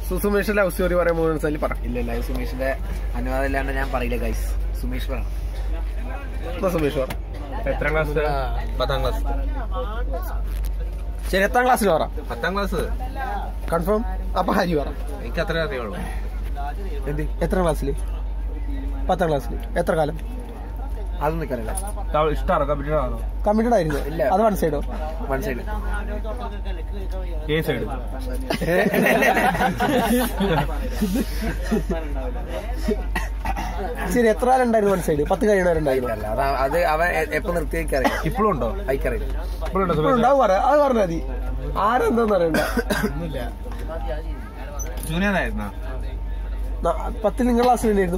സുസുമേഷ് love story പറയാൻ പോകുന്ന സ്ഥലം പറ ഇല്ല ഇല്ല അത് സുമേഷിന്റെ അനുവാദം ഇല്ലാണ്ട് ഞാൻ പറയില്ല ഗൈസ് സുമേഷ് പറയണം എന്നാ സുമേഷ് പറ എത്രാം ക്ലാസ് പത്താം ക്ലാസ് ശരി എത്താം ക്ലാസ്സിൽ പറ പത്താം ക്ലാസ് കൺഫേം അപ്പൊ ഹരി പറ എനിക്ക് അത്രേ അറിയുള്ളൂ എന്ത് എത്ര ക്ലാസ്സിൽ പത്താം ക്ലാസ്സിൽ എത്ര കാലം അതൊന്നും നിൽക്കാനില്ല ഇഷ്ടമാണോ കമ്പ്യൂട്ടർ ആണോ കമ്മിറ്റഡ് ആയിരുന്നു ഇല്ല. അത് വൺ സൈഡോ വൺ സൈഡ് ഏ സൈഡ് ശരി എത്ര കാലം ഉണ്ടായിരുന്നു വൺ സൈഡ് പത്ത് കഴിയണവരുണ്ടായിരുന്നു അല്ല അത് അത് അവൻ എ- എപ്പോ നിർത്തി എനിക്കറിയാം ഇപ്പോഴും ഉണ്ടോ അയക്കറിയില്ല ഇപ്പോഴും ഉണ്ടോ സുമേഷ്? ഉണ്ടാവും പറയാം അത് പറഞ്ഞാൽ മതി ആരെന്താന്ന് അറിയണ്ട ജൂനിയർ ആയിരുന്നോ ന- പത്തിൽ നിങ്ങൾ ക്ലാസ്സിൽ തന്നെയായിരുന്നു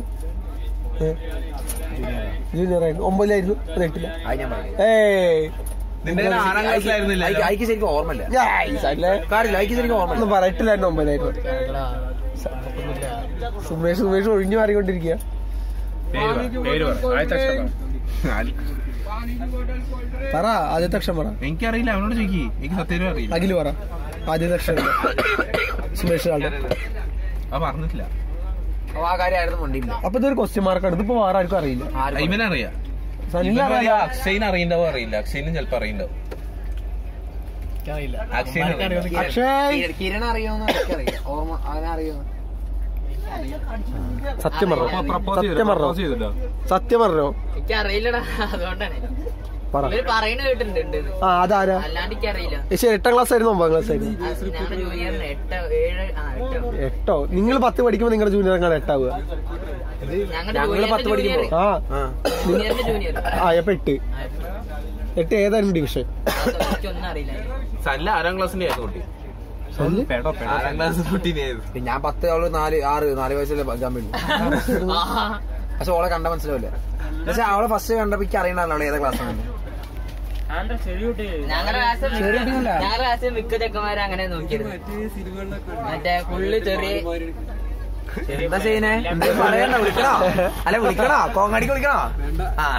ജൂനിയർ ആയിരുന്നു ഒമ്പതിലായിരുന്നു അത് എട്ടില്ല അത് ഞാൻ പറയാം ഏയ് നിന്റെ കയ്യിൽ ആറാം ക്ലാസ്സിലായിരുന്നില്ല അയക്ക് ശരിക്കും ഓർമ്മയില്ല ഗായ്സ്, അല്ലേ? കാര്യമില്ല അയക്ക് ശരിക്കും ഓർമ്മയില്ല ഒന്നും പറ എട്ടിലായിരുന്നു ഒമ്പതിലായിരുന്നു സുമേഷ് സുമേഷ് ഒഴിഞ്ഞു മാറിക്കൊണ്ടിരിക്കുക പേര് പറ, പേര് പറ. ആദ്യത്തെ അക്ഷരം പറ. പറ ആദ്യത്തെ അക്ഷരം പറ എനിക്കറിയില്ല അവനോട് ചോദിക്കി എനിക്ക് സത്യം അറിയില്ല അഖില് പറ ആദ്യത്തെ അക്ഷരം സുമേഷ് ആളുടെ അത് പറഞ്ഞിട്ടില്ല അപ്പൊ ആ കാര്യമായിരുന്നു മുണ്ടില്ല അപ്പൊ ഇതൊരു ക്വസ്റ്റ്യൻ മാർക്കാണ് ഇതിപ്പോ വേറെ ആർക്കും അറിയില്ല ഇവനെ അറിയാം സനിലിനെ ഇവനെ അറിയാം അറിയാം അക്ഷയിന് അറിയണ്ടാവോ അറിയില്ല അക്ഷയിനും ചിലപ്പോ അറിയണ്ടാവും അക്ഷയിന് അറിയില്ല. അക്ഷയ് കിരണ അറിയോന്ന് എനിക്കറിയില്ല ഓർമ്മ അവനെ അറിയോന്ന് സത്യം പറഞ്ഞോ അപ്പൊ propose ചെയ്തോ? സത്യം പറഞ്ഞോ propose ചെയ്തിട്ടോ? സത്യം പറഞ്ഞോ എനിക്ക് അറിയില്ലടാ അതുകൊണ്ടാണ് പറ ഇവര് പറയണ കേട്ടിട്ടുണ്ട് ഉണ്ടെന്ന്. ആ അതാരാ അല്ലാണ്ട് എനിക്ക് അറിയില്ല ഏ, ശരി എട്ടാം ക്ലാസ് ആയിരുന്നു ഒമ്പതാം ക്ലാസ് ആയിരുന്നു ഞാൻ ജൂനിയറിന് എട്ട് ഏഴ് ആ എട്ടോ എട്ടോ നിങ്ങൾ പത്ത് പഠിക്കുമ്പോ നിങ്ങളുടെ ജൂനിയർ എങ്ങനെ എട്ടാവുക ഞങ്ങളുടെ ഞങ്ങള് പത്ത് പഠിക്കുമ്പോ ആ ജൂനിയറിന്റെ ജൂനിയർ ആ അപ്പൊ എട്ട് എട്ട് ഏതായിരുന്നു ഡിവിഷൻ എനിക്കൊന്നും അറിയില്ല സല്ല ആറാം ക്ലാസ്സിന്റെ ആയിരുന്നു കുട്ടി പേടോ, പേടോ. ആറാം ക്ലാസ് കുട്ടീനെയായിരുന്നു പിന്നെ ഞാൻ പത്ത് അവള് നാല് ആറ് നാല് വയസ്സിലെ ജാമ്യം പക്ഷെ ഓളെ കണ്ട മനസ്സിലാവില്ല പക്ഷെ അവളെ ഫസ്റ്റ് കണ്ടപ്പോ എനിക്ക് അറിയണല്ലോ അവളെ ഏതാ ക്ലാസ് ഞങ്ങളുടെ ക്ലാസ്സിൽ ഞങ്ങളുടെ ക്ലാസ്സിൽ മിക്ക ചെക്കന്മാരെ അങ്ങനെ നോക്കിയിരുന്നു മറ്റേ ഫുള്ള് ചെറിയ എന്താ ചെയ്യുന്നേ എന്താ പറയണ്ട വിളിക്കണോ അല്ല വിളിക്കണോ കോങ്ങാടിക്ക് വിളിക്കണോ ആ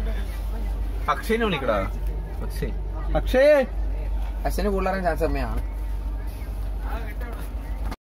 അക്ഷയിനെ വിളിക്കടാ അക്ഷയ് പക്ഷേ അച്ഛന് കൂടുതലറിയാൻ ചാൻസ് അമ്മയാണ്